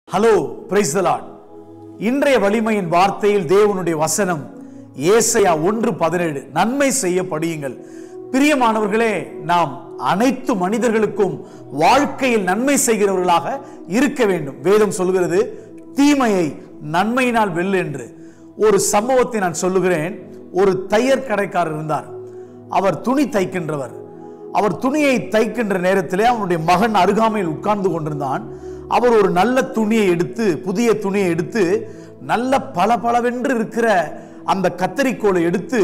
hello price இன்றைய வலிமையின் வார்த்தையில் தேவனுடைய வசனம் ஏசையா ஒன்று பதினேழு நன்மை செய்ய படியுங்கள் பிரியமானவர்களே நாம் அனைத்து மனிதர்களுக்கும் வாழ்க்கையில் நன்மை செய்கிறவர்களாக இருக்க வேண்டும் வேதம் சொல்கிறது தீமையை நன்மையினால் வெல்லு என்று ஒரு சம்பவத்தை நான் சொல்லுகிறேன் ஒரு தையர் கடைக்காரர் இருந்தார் அவர் துணி தைக்கின்றவர் அவர் துணியை தைக்கின்ற நேரத்திலே அவனுடைய மகன் அருகாமையில் உட்கார்ந்து கொண்டிருந்தான் அவர் ஒரு நல்ல துணியை எடுத்து புதிய துணியை எடுத்து நல்ல பளபளவென்று இருக்கிற அந்த கத்தரிக்கோலை எடுத்து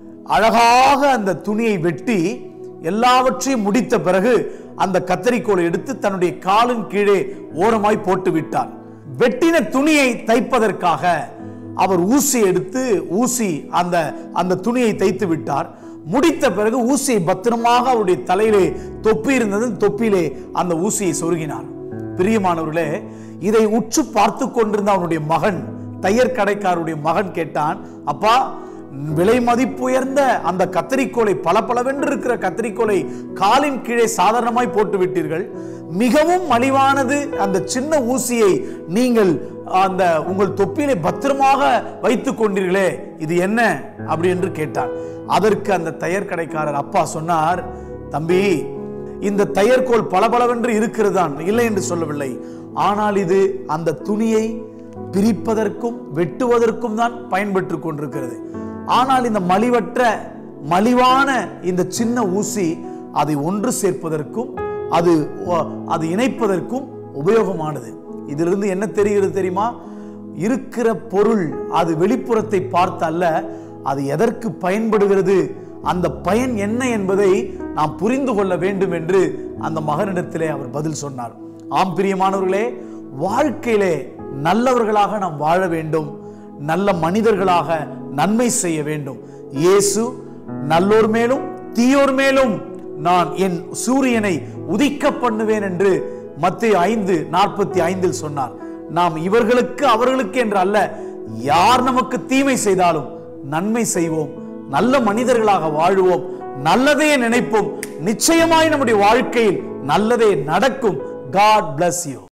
அழகாக அந்த துணியை வெட்டி எல்லாவற்றையும் முடித்த பிறகு அந்த கத்தரிக்கோலை எடுத்து தன்னுடைய காலின் கீழே ஓரமாய் போட்டு விட்டார் வெட்டின துணியை தைப்பதற்காக அவர் ஊசி எடுத்து ஊசி அந்த அந்த துணியை தைத்து விட்டார் முடித்த பிறகு ஊசியை பத்திரமாக அவருடைய தலையிலே தொப்பி இருந்தது தொப்பியிலே அந்த ஊசியை சொருகினார் பிரியமானவர்களே இதை உற்று பார்த்து கொண்டிருந்த அவனுடைய மகன் தையர் கடைக்காரருடைய மகன் கேட்டான் அப்பா விலை மதிப்பு உயர்ந்த அந்த கத்தரிக்கோலை பளபளவென்று இருக்கிற கத்தரிக்கோலை காலின் கீழே சாதாரணமாய் போட்டு விட்டீர்கள் மிகவும் மலிவானது அந்த சின்ன ஊசியை நீங்கள் அந்த உங்கள் தொப்பியிலே பத்திரமாக வைத்துக் கொண்டீர்களே இது என்ன அப்படி என்று கேட்டான் அதற்கு அந்த தையர் கடைக்காரர் அப்பா சொன்னார் தம்பி இந்த தையர்கோல் பளபளவென்று இருக்கிறதான் இல்லை என்று சொல்லவில்லை ஆனால் இது அந்த துணியை பிரிப்பதற்கும் வெட்டுவதற்கும் தான் பயன்பட்டு கொண்டிருக்கிறது ஆனால் இந்த மலிவற்ற மலிவான இந்த சின்ன ஊசி அதை ஒன்று சேர்ப்பதற்கும் அது அது இணைப்பதற்கும் உபயோகமானது இதிலிருந்து என்ன தெரிகிறது தெரியுமா இருக்கிற பொருள் அது வெளிப்புறத்தை பார்த்து அல்ல அது எதற்கு பயன்படுகிறது அந்த பயன் என்ன என்பதை நாம் புரிந்து கொள்ள வேண்டும் என்று அந்த மகனிடத்திலே அவர் பதில் சொன்னார் ஆம் பிரியமானவர்களே வாழ்க்கையிலே நல்லவர்களாக நாம் வாழ வேண்டும் நல்ல மனிதர்களாக நன்மை செய்ய வேண்டும் இயேசு நல்லோர் மேலும் தீயோர் மேலும் நான் என் சூரியனை உதிக்க பண்ணுவேன் என்று மத்திய ஐந்து நாற்பத்தி ஐந்தில் சொன்னார் நாம் இவர்களுக்கு அவர்களுக்கு என்று அல்ல யார் நமக்கு தீமை செய்தாலும் நன்மை செய்வோம் நல்ல மனிதர்களாக வாழுவோம் நல்லதே நினைப்போம் நிச்சயமாய் நம்முடைய வாழ்க்கையில் நல்லதே நடக்கும் காட் பிளஸ் யூ